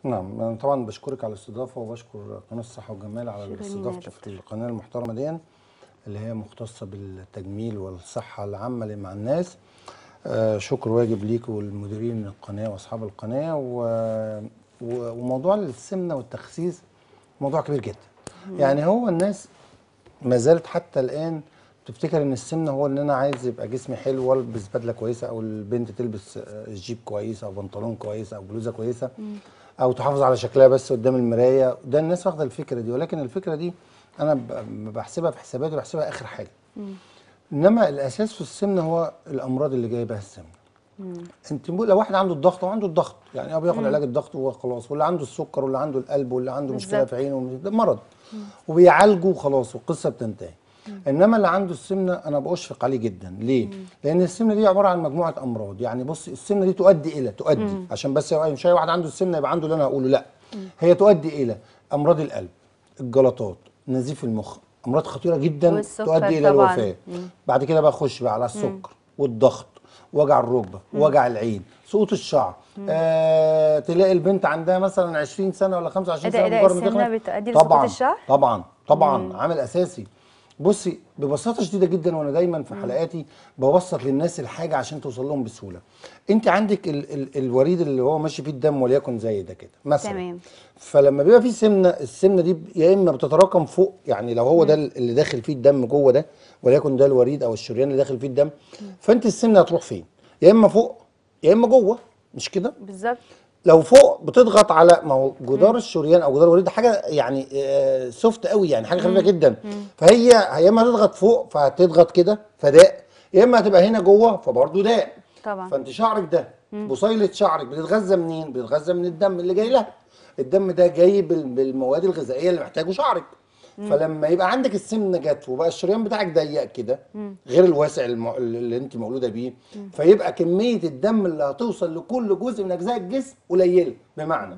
نعم أنا طبعا بشكرك على الاستضافه وبشكر قناه الصحه والجمال على شكراً استضافتي يا في القناه المحترمه دي اللي هي مختصه بالتجميل والصحه العامه اللي مع الناس آه شكر واجب ليك والمديرين القناه واصحاب القناه و... و... وموضوع السمنه والتخسيس موضوع كبير جدا يعني هو الناس ما زالت حتى الان تفتكر ان السمنه هو ان انا عايز يبقى جسمي حلو والبس بدله كويسه او البنت تلبس آه، جيب كويس او بنطلون كويس او بلوزه كويسه او تحافظ على شكلها بس قدام المرايه ده الناس واخده الفكره دي ولكن الفكره دي انا ب- بحسبها في حساباتي بحسبها اخر حاجه انما الاساس في السمنه هو الامراض اللي جايه بها السمنه انت مو- لو واحد عنده الضغط وعنده الضغط يعني هو بياخد علاج الضغط وخلاص واللي عنده السكر واللي عنده القلب واللي عنده مشكله بالظبط. في عينه ومش- ده مرض وبيعالجه وخلاص والقصه بتنتهي انما اللي عنده السمنه انا بشفق عليه جدا ليه لان السمنه دي عباره عن مجموعه امراض يعني بص السمنه دي تؤدي الى تؤدي عشان بس هو مش اي واحد عنده السمنه يبقى عنده اللي انا هقوله لا هي تؤدي الى امراض القلب الجلطات نزيف المخ امراض خطيره جدا والسكر تؤدي الى طبعاً. الوفاه بعد كده بقى اخش بقى على السكر والضغط وجع الركبه وجع العين سقوط الشعر آه تلاقي البنت عندها مثلا 20 سنه ولا 25 إيه ده- سنه إيه ده؟ مجرد ما السمنة تخلف. بتؤدي لسقوط طبعا الشعر؟ طبعا طبعا عامل اساسي بصي ببساطه شديده جدا وانا دايما في حلقاتي ببسط للناس الحاجه عشان توصل لهم بسهوله انت عندك ال ال الوريد اللي هو ماشي فيه الدم وليكن زي ده كده مثلا تمام. فلما بيبقى فيه سمنه السمنه دي يا اما بتتراكم فوق يعني لو هو ده اللي داخل فيه الدم جوه ده وليكن ده الوريد او الشريان اللي داخل فيه الدم فانت السمنه هتروح فين يا اما فوق يا اما جوه مش كده بالظبط لو فوق بتضغط على ما هو جدار الشريان او جدار الوريد ده حاجه يعني آه، سوفت قوي يعني حاجه خفيفه جدا فهي يا اما هتضغط فوق فهتضغط كده فداء يا اما هتبقى هنا جوه فبرضه داء طبعا فانت شعرك ده بصيله شعرك بتتغذى منين؟ بتتغذى من الدم اللي جاي لها الدم ده جاي بال- بالمواد الغذائيه اللي محتاجه شعرك فلما يبقى عندك السمنه جت وبقى الشريان بتاعك ضيق كده غير الواسع الم- اللي انت مولوده بيه فيبقى كميه الدم اللي هتوصل لكل جزء من اجزاء الجسم قليله بمعنى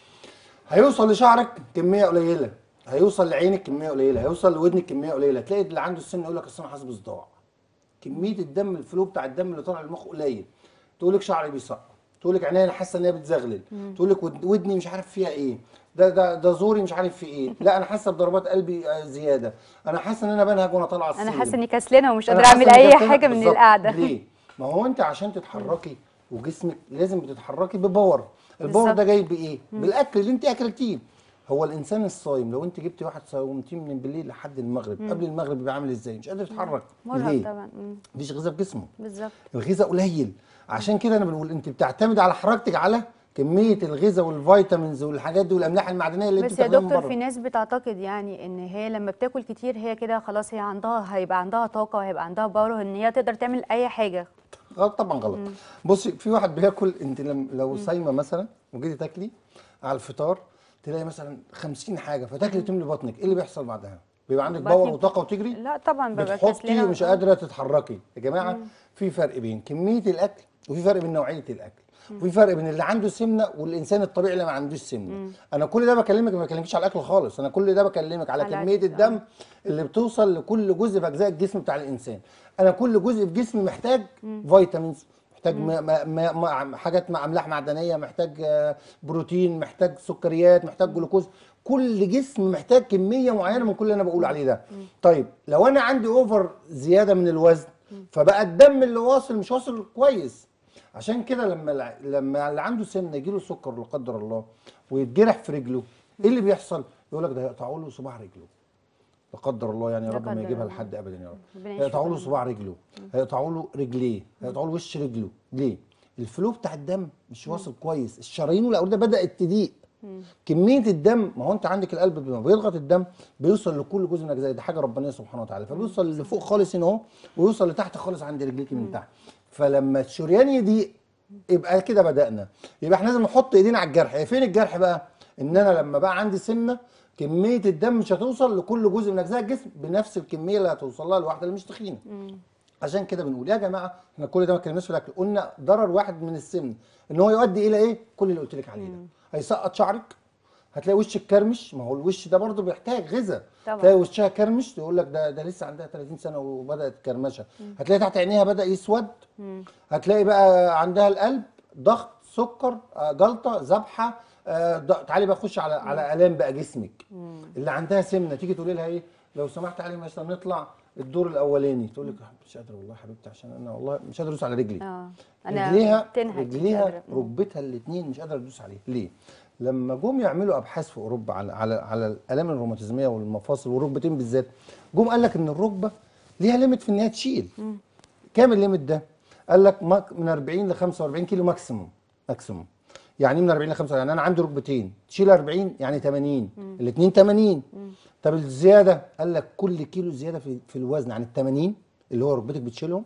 هيوصل لشعرك كميه قليله هيوصل لعينك كميه قليله هيوصل لودنك كميه قليله تلاقي اللي عنده السمنه يقول لك اصل انا حاسس بصداع كميه الدم الفلو بتاع الدم اللي طالع المخ قليل تقول لك شعري بيسقط تقول لك عينيا انا حاسه ان هي بتزغلل تقول لك ود- ودني مش عارف فيها ايه ده ده ده زوري مش عارف فيه ايه لا انا حاسه بضربات قلبي آه، زياده انا حاسه ان انا بنهج وانا طالعه السلم انا حاسه اني كسلانه ومش أنا قادره حاسة اعمل إن اي كابتنة- حاجه من بالظبط. القعده ليه؟ ما هو انت عشان تتحركي وجسمك لازم بتتحركي بباور الباور بالظبط. ده جاي بايه؟ بالاكل اللي انت اكلتيه هو الانسان الصايم لو انت جبتي واحد صومتيه من بالليل لحد المغرب قبل المغرب بيبقى عامل ازاي؟ مش قادر يتحرك مرهق ليه؟ طبعا مم. مفيش غذاء في جسمه بالظبط الغذاء قليل عشان كده انا بقول انت بتعتمد على حركتك على كميه الغذاء والفيتامينز والحاجات دي والاملاح المعدنيه اللي انت بس يا بتاخديها من دكتور بره. في ناس بتعتقد يعني ان هي لما بتاكل كتير هي كده خلاص هي عندها هيبقى عندها طاقه وهيبقى عندها باور ان هي تقدر تعمل اي حاجه غلط طبعا غلط بصي في واحد بياكل انت لم لو صايمه مثلا وجيتي تاكلي على الفطار تلاقي مثلا 50 حاجه فتاكلي تملي بطنك ايه اللي بيحصل بعدها؟ بيبقى عندك باور بطني- وطاقه وتجري لا طبعا ببقى بتحطي كسلانه ومش قادره تتحركي يا جماعه في فرق بين كميه الاكل وفي فرق بين نوعيه الاكل وفي فرق بين اللي عنده سمنه والانسان الطبيعي اللي ما عندوش سمنه انا كل ده بكلمك ما بكلمكش على الاكل خالص انا كل ده بكلمك على على كميه الأكل، الدم اللي بتوصل لكل جزء في اجزاء الجسم بتاع الانسان انا كل جزء في جسمي محتاج فيتامينز محتاج ما ما ما ما حاجات مع املاح معدنيه محتاج آه، بروتين محتاج سكريات محتاج جلوكوز كل جسم محتاج كميه معينه من كل اللي انا بقول عليه ده طيب لو انا عندي اوفر زياده من الوزن فبقى الدم اللي واصل مش واصل كويس عشان كده لما الع- لما اللي عنده سمنه يجيله سكر لا قدر الله ويتجرح في رجله ايه اللي بيحصل يقول لك ده هيقطعوا له صباع رجله لا قدر الله يعني يا لا رب ما قدر يجيبها الله. لحد ابدا يا رب ربنا يشفي هيقطعوا له طبعاً. صباع رجله هيقطعوا له رجليه هيقطعوا له وش رجله ليه الفلو بتاع الدم مش واصل كويس الشرايين والاورده بدات تضيق كميه الدم ما هو انت عندك القلب لما بيضغط الدم بيوصل لكل جزء من الاجزاء دي حاجه ربانيه سبحانه وتعالى فبيوصل لفوق خالص هنا اهو ويوصل لتحت خالص عند رجليك من تحت فلما الشريان يضيق يبقى كده بدانا يبقى احنا لازم نحط ايدينا على الجرح هي فين الجرح بقى ان انا لما بقى عندي سمنه كميه الدم مش هتوصل لكل جزء من اجزاء الجسم بنفس الكميه اللي هتوصل لها الواحده اللي مش تخينه عشان كده بنقول يا جماعه احنا كل ده ما اتكلمناش في الاكل قلنا ضرر واحد من السمن ان هو يؤدي الى ايه كل اللي قلت لك عليه ده هيسقط شعرك هتلاقي وشك كرمش ما هو الوش ده برضه بيحتاج غذاء طبعا. تلاقي وشها كرمش يقول لك ده ده لسه عندها 30 سنه وبدات كرمشه هتلاقي تحت عينيها بدا يسود هتلاقي بقى عندها القلب ضغط سكر آه، جلطه ذبحه آه ض- تعالي بقى خش على على الام بقى جسمك اللي عندها سمنه تيجي تقولي لها ايه لو سمحت تعالي مثلا نطلع الدور الاولاني تقول لك مش قادره والله يا حبيبتي عشان انا والله مش قادره ادوس على رجلي اه انا رجليها تنهك مش رجليها قادرة. مم. ركبتها الاثنين مش قادره تدوس عليه ليه لما جم يعملوا ابحاث في اوروبا على على على الالام الروماتيزميه والمفاصل والركبتين بالذات جم قال لك ان الركبه ليها ليميت في ان هي تشيل كام الليميت ده قال لك ماك- من 40 ل 45 كيلو ماكسيموم ماكسيموم يعني إيه من 40 ل 45 يعني انا عندي ركبتين تشيل 40 يعني 80 الاثنين 80 طب الزياده قال لك كل كيلو زياده في, في الوزن عن ال 80 اللي هو ركبتك بتشيلهم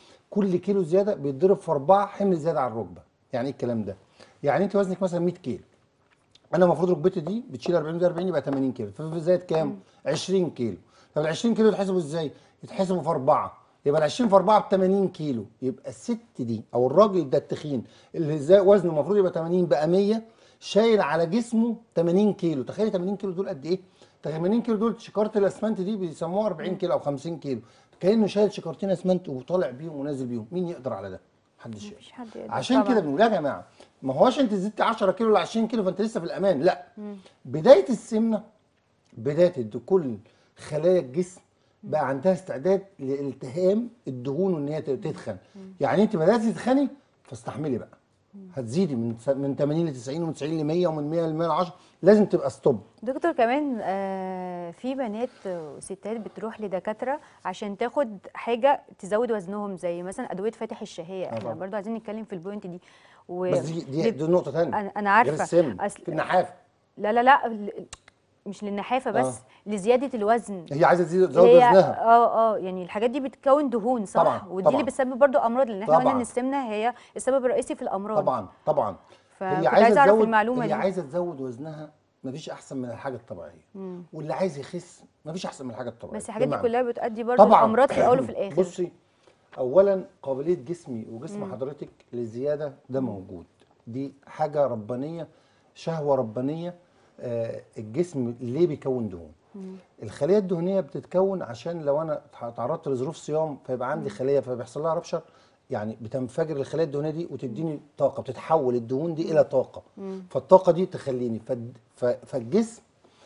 كل كيلو زياده بيتضرب في اربعه حمل زياده على الركبه يعني ايه الكلام ده يعني انت وزنك مثلا 100 كيلو انا المفروض ركبتي دي بتشيل 40 ودي 40 يبقى 80 كيلو ففي زايد كام 20 كيلو طب ال 20 كيلو يتحسبوا ازاي يتحسبوا في اربعه يبقى ال 20 في 4 ب 80 كيلو يبقى الست دي او الراجل ده التخين اللي زي وزنه المفروض يبقى 80 بقى 100 شايل على جسمه 80 كيلو تخيلي 80 كيلو دول قد ايه 80 كيلو دول شكاره الاسمنت دي بيسموها 40 كيلو او 50 كيلو كانه شايل شكارتين اسمنت وطالع بيهم ونازل بيهم مين يقدر على ده محدش يقدر مفيش حد يقدر عشان طبعاً. كده بنقول يا جماعه ما هوش انت زدت 10 كيلو ل 20 كيلو فانت لسه في الامان لا بدايه السمنه بدايه ان كل خلايا الجسم بقى عندها استعداد لالتهام الدهون وان هي تتخن يعني انت بداتي تتخني فاستحملي بقى هتزيدي من س- من 80 ل 90 ومن 90 ل 100 ومن 100 ل 110 لازم تبقى ستوب دكتور كمان آه، في بنات وستات بتروح لدكاتره عشان تاخد حاجه تزود وزنهم زي مثلا ادويه فاتح الشهيه احنا طبعا. برضو عايزين نتكلم في البوينت دي و... بس دي دي, دي نقطه ثانيه انا انا عارفه غير السمن أصل- في النحافه لا لا لا ل- مش للنحافه بس آه. لزياده الوزن هي عايزه تزيد تزود هي وزنها اه اه يعني الحاجات دي بتكون دهون صح طبعاً، ودي طبعاً. اللي بتسبب برضو امراض لان احنا قلنا ان طبعاً. السمنه هي السبب الرئيسي في الامراض طبعا طبعا فكنت عايزة أعرف المعلومة هي دي. عايزه تزود وزنها مفيش احسن من الحاجه الطبيعيه واللي عايز يخس مفيش احسن من الحاجه الطبيعيه بس الحاجات دي بمعنى- كلها بتؤدي برضو طبعا لامراض في الاول وفي الاخر بصي اولا قابليه جسمي وجسم حضرتك للزياده ده موجود دي حاجه ربانيه شهوه ربانيه آه الجسم ليه بيكون دهون الخليه الدهنيه بتتكون عشان لو انا تع- تعرضت لظروف صيام فيبقى عندي خليه فبيحصل لها ربشر يعني بتنفجر الخلايا الدهنيه دي وتديني طاقه بتتحول الدهون دي الى طاقه فالطاقه دي تخليني فالد- ف- فالجسم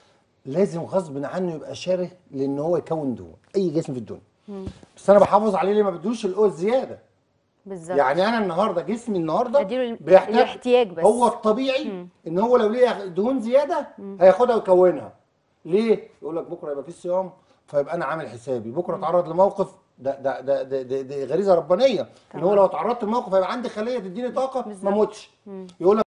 لازم غصب عنه يبقى شره لان هو يكون دهون اي جسم في الدنيا بس انا بحافظ عليه ليه ما بدوش القوه الزياده بالظبط يعني انا النهارده جسمي النهارده أديله ال- بيحتاج الاحتياج بس. هو الطبيعي ان هو لو ليه دهون زياده هياخدها ويكونها ليه يقول لك بكره يبقى في صيام فيبقى انا عامل حسابي بكره اتعرض لموقف ده ده ده ده, ده, ده غريزه ربانيه ان هو طبعا. لو اتعرضت لموقف هيبقى عندي خليه تديني طاقه ما بالظبط. اموتش يقول لك